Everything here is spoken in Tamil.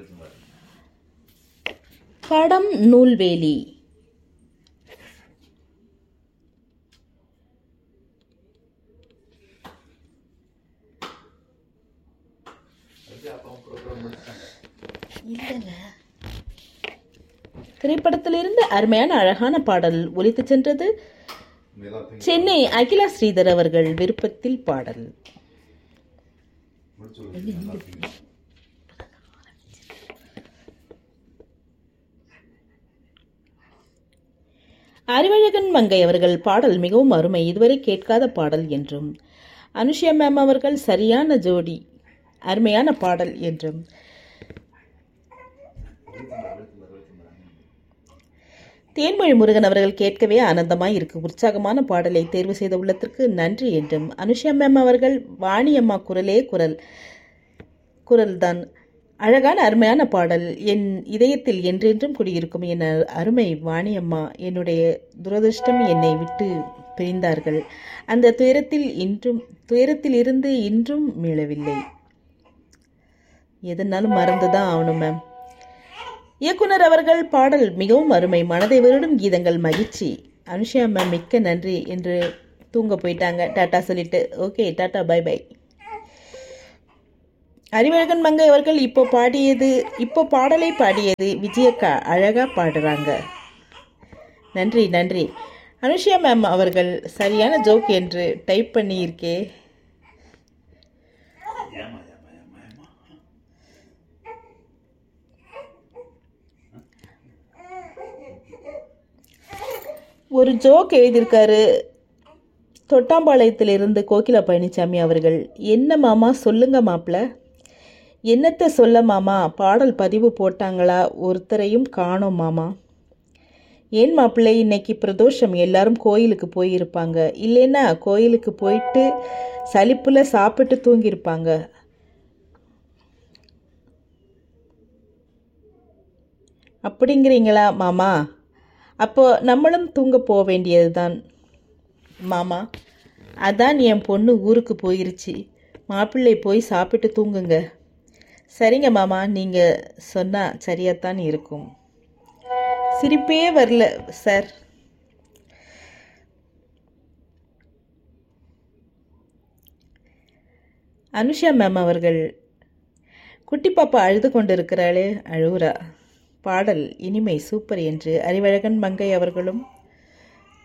படம் நூல்வேலி இல்லைங்க திரைப்படத்திலிருந்து அருமையான அழகான பாடல் ஒலித்து சென்றது சென்னை அகிலா ஸ்ரீதர் அவர்கள் விருப்பத்தில் பாடல் அறிவழகன் மங்கை அவர்கள் பாடல் மிகவும் அருமை இதுவரை கேட்காத பாடல் என்றும் அனுஷியா மேம் அவர்கள் சரியான ஜோடி அருமையான பாடல் என்றும் தேன்மொழி முருகன் அவர்கள் கேட்கவே ஆனந்தமாய் இருக்கு உற்சாகமான பாடலை தேர்வு செய்த உள்ளத்திற்கு நன்றி என்றும் அனுஷியா மேம் அவர்கள் வாணி அம்மா குரலே குரல் குரல்தான் அழகான அருமையான பாடல் என் இதயத்தில் என்றென்றும் குடியிருக்கும் என் அ- அருமை வாணி அம்மா என்னுடைய துரதிர்ஷ்டம் என்னை விட்டு பிரிந்தார்கள் அந்த துயரத்தில் இன்றும் துயரத்தில் இருந்து இன்றும் மீளவில்லை எதனாலும் மறந்துதான் ஆகணும் மேம் இயக்குனர் அவர்கள் பாடல் மிகவும் அருமை மனதை வருடும் கீதங்கள் மகிழ்ச்சி அனுஷியா மேம் மிக்க நன்றி என்று தூங்க போயிட்டாங்க டாட்டா சொல்லிட்டு okay ta ta bye bye Arivazhagan Mangai அவர்கள் இப்போ பாடியது இப்போ பாடலை பாடியது விஜயக்கா அழகா பாடுறாங்க நன்றி நன்றி அனுஷியா மேம் அவர்கள் சரியான ஜோக் என்று டைப் பண்ணியிருக்கே ஒரு ஜோக் எழுதியிருக்காரு தொட்டாம்பாளையத்திலிருந்து கோகிலா பழனிசாமி அவர்கள் என்ன மாமா சொல்லுங்க மாப்ள என்னத்தை சொல்ல மாமா பாடல் பதிவு போட்டாங்களா ஒருத்தரையும் காணோம் மாமா ஏன் மாப்பிள்ளை இன்னைக்கு பிரதோஷம் எல்லாரும் கோயிலுக்கு போயிருப்பாங்க இல்லைன்னா கோயிலுக்கு போயிட்டு சலிப்புல சாப்பிட்டு தூங்கியிருப்பாங்க அப்படிங்கிறீங்களா மாமா அப்போ நம்மளும் தூங்க போக வேண்டியதுதான் மாமா அதான் என் பொண்ணு ஊருக்கு போயிருச்சு மாப்பிள்ளை போய் சாப்பிட்டு தூங்குங்க சரிங்க மாமா நீங்கள் சொன்னால் சரியாத்தான் இருக்கும் சிரிப்பே வரல சார் அனுஷா மேம் அவர்கள் குட்டி பாப்பா அழுது கொண்டிருக்கிறாளே அழுவுறா பாடல் இனிமை சூப்பர் என்று அறிவழகன் மங்கை அவர்களும்